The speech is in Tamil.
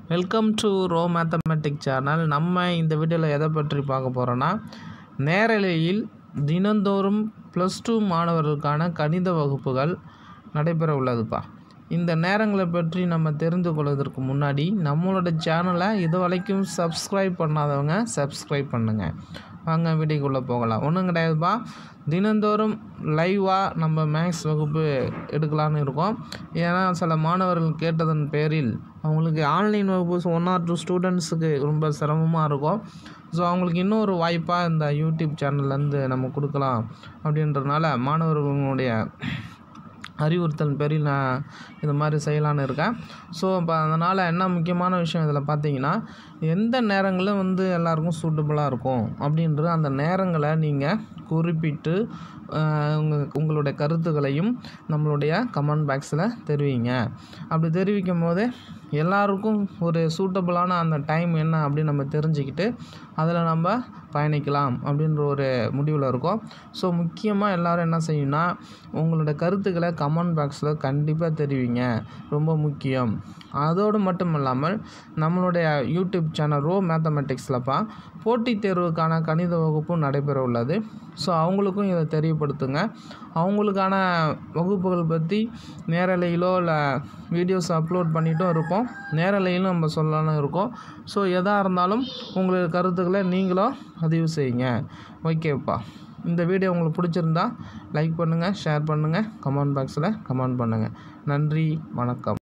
வெல்கம் டு ரோ மேத்தமெட்டிக் சேனல் நம்ம இந்த வீடியோவில் எதை பற்றி பார்க்க போகிறோன்னா நேரலையில் தினந்தோறும் ப்ளஸ் டூ மாணவர்களுக்கான கணித வகுப்புகள் நடைபெற உள்ளதுப்பா இந்த நேரங்களை பற்றி நம்ம தெரிந்து கொள்வதற்கு முன்னாடி நம்மளோட சேனலை இது வரைக்கும் சப்ஸ்கிரைப் பண்ணாதவங்க சப்ஸ்கிரைப் பண்ணுங்கள் வாங்க வீடியோக்குள்ளே போகலாம் ஒன்றும் கிடையாதுப்பா தினந்தோறும் லைவாக நம்ம மேக்ஸ் வகுப்பு எடுக்கலான்னு இருக்கோம் ஏன்னா சில மாணவர்கள் கேட்டதன் பேரில் அவங்களுக்கு ஆன்லைன் வகுப்பு ஒன் ஆர் டூ ஸ்டூடெண்ட்ஸுக்கு ரொம்ப சிரமமாக இருக்கும் ஸோ அவங்களுக்கு இன்னொரு வாய்ப்பாக இந்த யூடியூப் சேனல்லேருந்து நம்ம கொடுக்கலாம் அப்படின்றதுனால மாணவர்களுடைய அறிவுறுத்தல் பேரில் நான் இது மாதிரி செய்யலான்னு இருக்கேன் ஸோ இப்போ அதனால் என்ன முக்கியமான விஷயம் இதில் பார்த்தீங்கன்னா எந்த நேரங்களில் வந்து எல்லாருக்கும் சூட்டபுளாக இருக்கும் அப்படின்ற அந்த நேரங்களை நீங்கள் குறிப்பிட்டு உங்கள் உங்களுடைய கருத்துக்களையும் நம்மளுடைய கமெண்ட் பாக்ஸில் தெரிவிங்க அப்படி தெரிவிக்கும் போது எல்லாருக்கும் ஒரு சூட்டபுளான அந்த டைம் என்ன அப்படின்னு நம்ம தெரிஞ்சுக்கிட்டு அதில் நம்ம பயணிக்கலாம் அப்படின்ற ஒரு முடிவில் இருக்கோம் ஸோ முக்கியமாக எல்லோரும் என்ன செய்யணும்னா உங்களோட கருத்துக்களை கமெண்ட் பாக்ஸில் கண்டிப்பாக தெரிவிங்க ரொம்ப முக்கியம் அதோடு மட்டும் இல்லாமல் நம்மளுடைய யூடியூப் சேனல் ரோ மேத்தமெட்டிக்ஸ்லப்பா போட்டித் தேர்வுக்கான கணித வகுப்பும் நடைபெற உள்ளது ஸோ அவங்களுக்கும் இதை தெரியப்படுத்துங்க அவங்களுக்கான வகுப்புகள் பற்றி நேரலையிலோ இல்லை வீடியோஸ் அப்லோட் பண்ணிட்டும் இருப்போம் நேரலையிலும் நம்ம சொல்லலாம்னு இருக்கோம் ஸோ எதாக இருந்தாலும் உங்களோட கருத்துக்களை நீங்களும் பதிவு செய்யுங்க ஓகேப்பா இந்த வீடியோ உங்களுக்கு பிடிச்சிருந்தா லைக் பண்ணுங்கள் ஷேர் பண்ணுங்கள் கமெண்ட் பாக்ஸில் கமெண்ட் பண்ணுங்கள் நன்றி வணக்கம்